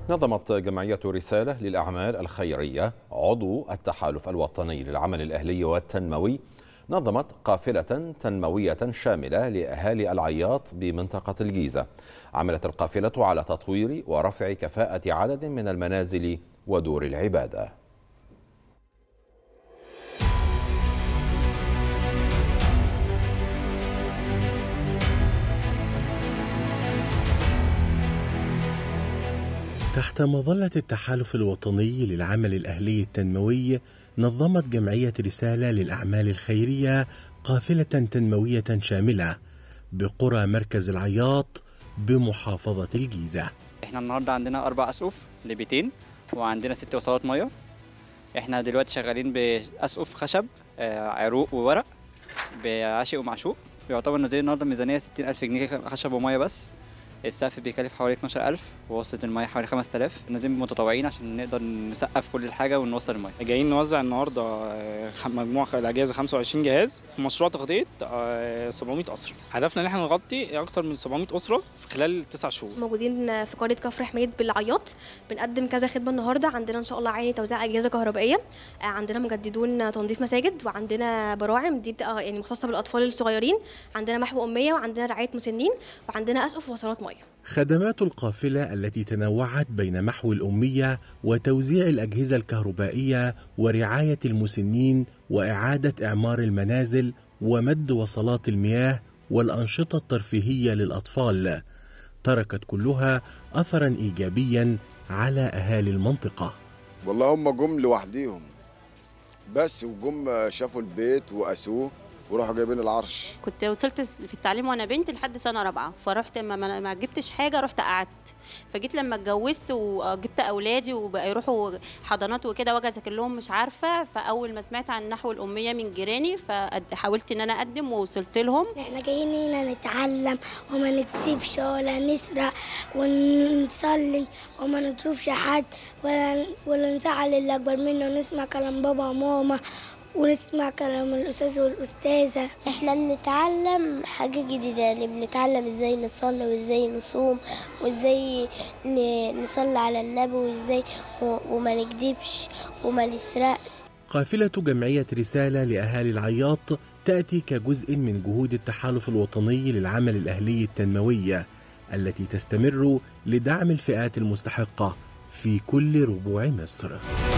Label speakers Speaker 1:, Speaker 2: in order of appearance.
Speaker 1: نظمت جمعية رسالة للأعمال الخيرية عضو التحالف الوطني للعمل الأهلي والتنموي نظمت قافلة تنموية شاملة لأهالي العياط بمنطقة الجيزة عملت القافلة على تطوير ورفع كفاءة عدد من المنازل ودور العبادة
Speaker 2: تحت مظلة التحالف الوطني للعمل الأهلي التنموي نظمت جمعية رسالة للأعمال الخيرية قافلة تنموية شاملة بقرى مركز العياط بمحافظة الجيزة
Speaker 3: احنا النهارده عندنا اربع اسقف لبيتين وعندنا ست وصلات ميه احنا دلوقتي شغالين باسقف خشب آه، عروق وورق بعاشق ومعشوق يعتبر نازلين النهارده ميزانيه 60000 جنيه خشب وميه بس السقف بيكلف حوالي 12000 ووصلة المية حوالي 5000 نازلين متطوعين عشان نقدر نسقف كل الحاجة ونوصل المية
Speaker 4: جايين نوزع النهارده آه، مجموعه الاجهزه 25 جهاز في مشروع تغطيه آه، 700 اسره هدفنا ان احنا نغطي اكتر من 700 اسره في خلال 9 شهور
Speaker 5: موجودين في قريه كفر حميد بالعياط بنقدم كذا خدمه النهارده عندنا ان شاء الله عيني توزيع اجهزه كهربائيه آه، عندنا مجددون تنظيف مساجد وعندنا براعم دي بتبقى يعني مختصه بالاطفال الصغيرين عندنا محو اميه وعندنا رعايه مسنين وعندنا اسقف ووصلات ميه
Speaker 2: خدمات القافلة التي تنوعت بين محو الأمية وتوزيع الأجهزة الكهربائية ورعاية المسنين وإعادة إعمار المنازل ومد وصلات المياه والأنشطة الترفيهية للأطفال تركت كلها أثرا إيجابيا على أهالي المنطقة
Speaker 6: والله هم جم لوحديهم بس وجم شافوا البيت وقاسوه وراحوا جايبين العرش
Speaker 7: كنت وصلت في التعليم وانا بنت لحد سنه رابعه فرحت ما, ما ما جبتش حاجه رحت قعدت فجيت لما اتجوزت وجبت اولادي وبقى يروحوا حضانات وكده واجي اذاكر لهم مش عارفه فاول ما سمعت عن نحو الاميه من جيراني فحاولت ان انا اقدم ووصلت لهم
Speaker 8: احنا جايين هنا نتعلم وما نكسبش ولا نسرق ونصلي وما نضربش حد ولا ولا نزعل اللي اكبر منا ونسمع كلام بابا وماما ونسمع كلام الأستاذ والأستاذة
Speaker 9: احنا بنتعلم حاجة جديدة يعني بنتعلم ازاي نصلي وازاي نصوم وازاي ن- نصلي على النبي وازاي و- وما نكذبش وما نسرقش
Speaker 2: قافلة جمعية رسالة لأهالي العياط تأتي كجزء من جهود التحالف الوطني للعمل الأهلي التنموي التي تستمر لدعم الفئات المستحقة في كل ربوع مصر.